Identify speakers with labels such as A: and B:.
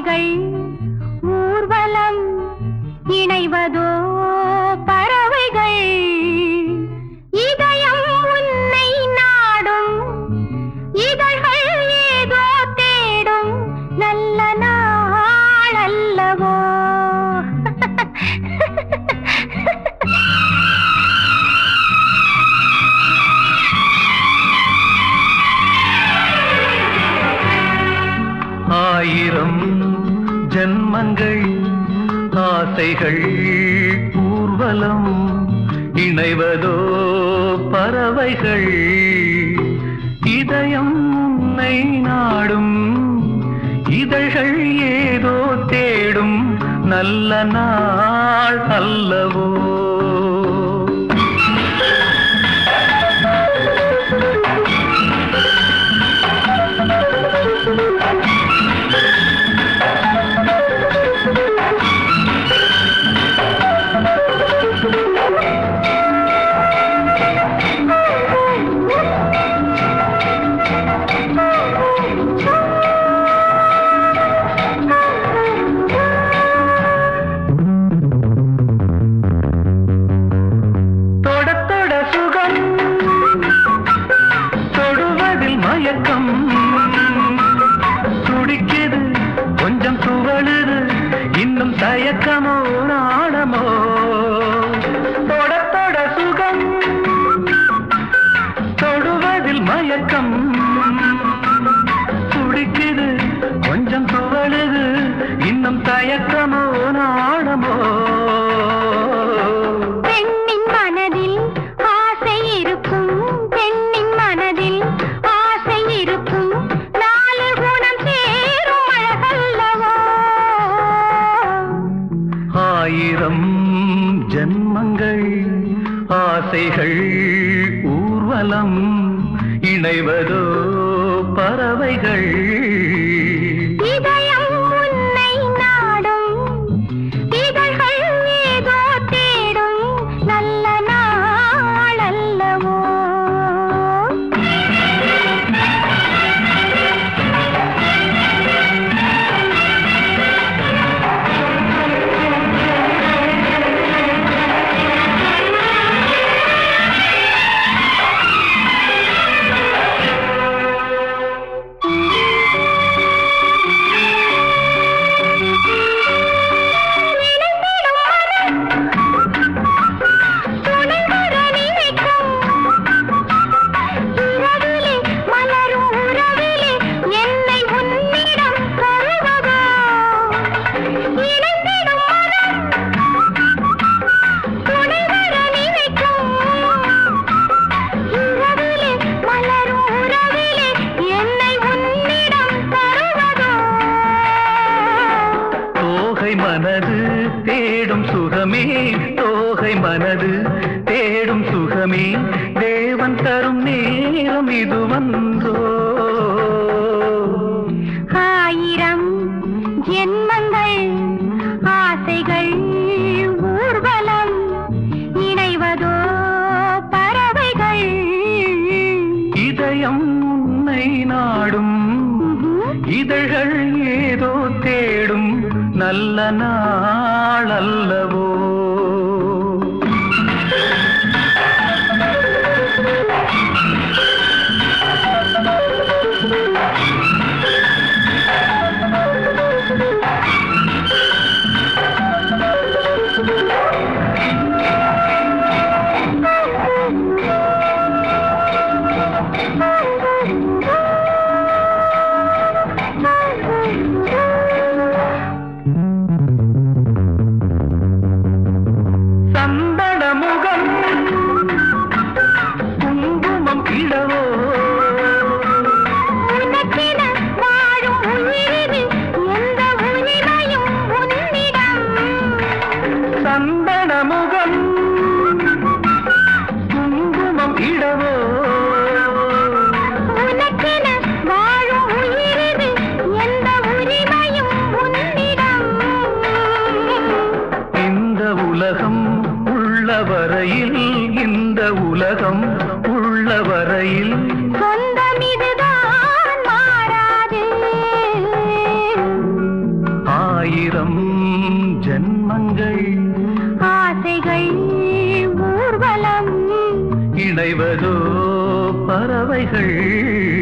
A: ஆசைகள் ஊர்வலம் இணைவதோ பறவைகள் இதயம் உன்னை நாடும் இதழ்கள் ஏதோ தேடும் நல்ல நாள் அல்லவோ
B: ஆயிரம் ஜன்மங்கள் ஆசைகள் ஊர்வலம் இணைவதோ பறவைகள் இதயம் உன்னை நாடும் இதழ்கள் ஏதோ தேடும் நல்ல நாள் அல்லவோ தொட தொட சுகம் தொடுவதில் மயக்கம் துடிக்குது கொஞ்சம் துவழுது இன்னும் தயக்கமோ நாணமோ தொட தொட சுகம் தொடுவதில் மயக்கம் துடிக்குது கொஞ்சம் துவழுது இன்னும் தயக்கமோ நாணமோ
A: பெண்ணின் மனதில் ஆசை இருக்கும் பெண்ணின் மனதில் ஆசை இருக்கும் நாலு குணம் சேரும் அழகல்லவோ
B: ஆயிரம் ஜன்மங்கள் ஆசைகள் ஊர்வலம் இணைவதோ பறவைகள்
A: இதயம் உன்னை நாடும் இதழ்கள் ஏதோ தேடும் நல்ல நாள் அல்லவோ துணை வர நினைக்கும் இரவிலே மலரும் உறவிலே என்னை உன்னிடம் தருவதோ இணைந்திடும் மனம் துணை வர நினைக்கும் இரவிலே மலரும் உறவிலே என்னை உன்னிடம் தருவதோ
B: தோகை மனது தேடும் சுகமே தோகை மனது தேடும் சுகமே தேவன் தரும் நேரம் இது வந்தோ
A: ஆயிரம் ஜென்மங்கள் ஆசைகள் ஊர்வலம் இணைவதோ பறவைகள்
B: இதயம் உன்னை நாடும் இதழ்கள் ஏதோ தேடும் நல்ல நாள் அல்லவோ சந்தன முகம் குங்குமம் கிடவோ
A: உனக்கென வாழும் உயிரினில் எந்த உரிமையும் உன்னிடம்
B: சந்தன முகம் குங்குமம் இடவோ
A: உனக்கென வாழும் உயிரினில் எந்த உரிமையும் உன்னிடம்
B: இந்த உலகம் உள்ள வரையில் இந்த உலகம் உள்ள வரையில்
A: சொந்தம் இதுதான் மாறாது
B: நம் ஜன்மங்கள்
A: ஆசைகள் ஊர்வலம்
B: இணைவதோ பறவைகள்